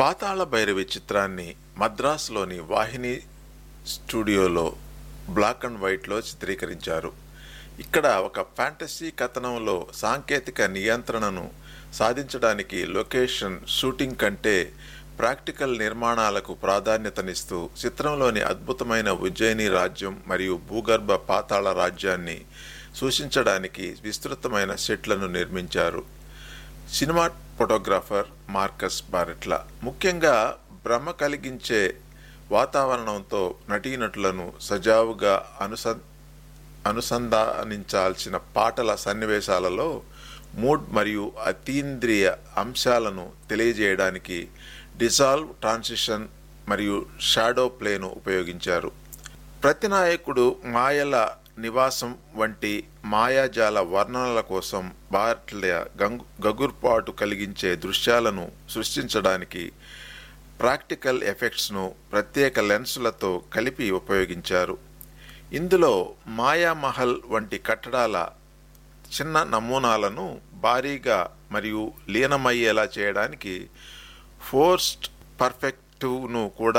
పాతాళ భైరవి చిత్రాన్ని మద్రాసులోని వాహిని స్టూడియోలో black and వైట్లో చిత్రీకరించారు ఇక్కడ ఒక ఫ్యాంటసీ కథనంలో సాంకేతిక నియంత్రణను సాధించడానికి లొకేషన్ షూటింగ్ కంటే ప్రాక్టికల్ నిర్మాణాలకు ప్రాధాన్యతనిస్తూ చిత్రంలోని అద్భుతమైన ఉజ్జయిని రాజ్యం మరియు భూగర్భ పాతాళ రాజ్యాన్ని సూచించడానికి విస్తృతమైన సెట్లను నిర్మించారు సినిమా ఫోటోగ్రాఫర్ మార్కస్ బారెట్ల ముఖ్యంగా భ్రమ కలిగించే వాతావరణంతో నటీనటులను సజావుగా అనుస అనుసంధానించాల్సిన పాటల సన్నివేశాలలో మూడ్ మరియు అతీంద్రియ అంశాలను తెలియజేయడానికి డిజాల్వ్ ట్రాన్సిషన్ మరియు షాడో ప్లేను ఉపయోగించారు ప్రతినాయకుడు మాయల నివాసం వంటి మాయాజాల వర్ణనల కోసం బాట్ల గంగు గగుర్పాటు కలిగించే దృశ్యాలను సృష్టించడానికి ప్రాక్టికల్ ఎఫెక్ట్స్ను ప్రత్యేక లెన్సులతో కలిపి ఉపయోగించారు ఇందులో మాయామహల్ వంటి కట్టడాల చిన్న నమూనాలను భారీగా మరియు లీనమయ్యేలా చేయడానికి ఫోర్స్డ్ పర్ఫెక్టివ్ను కూడా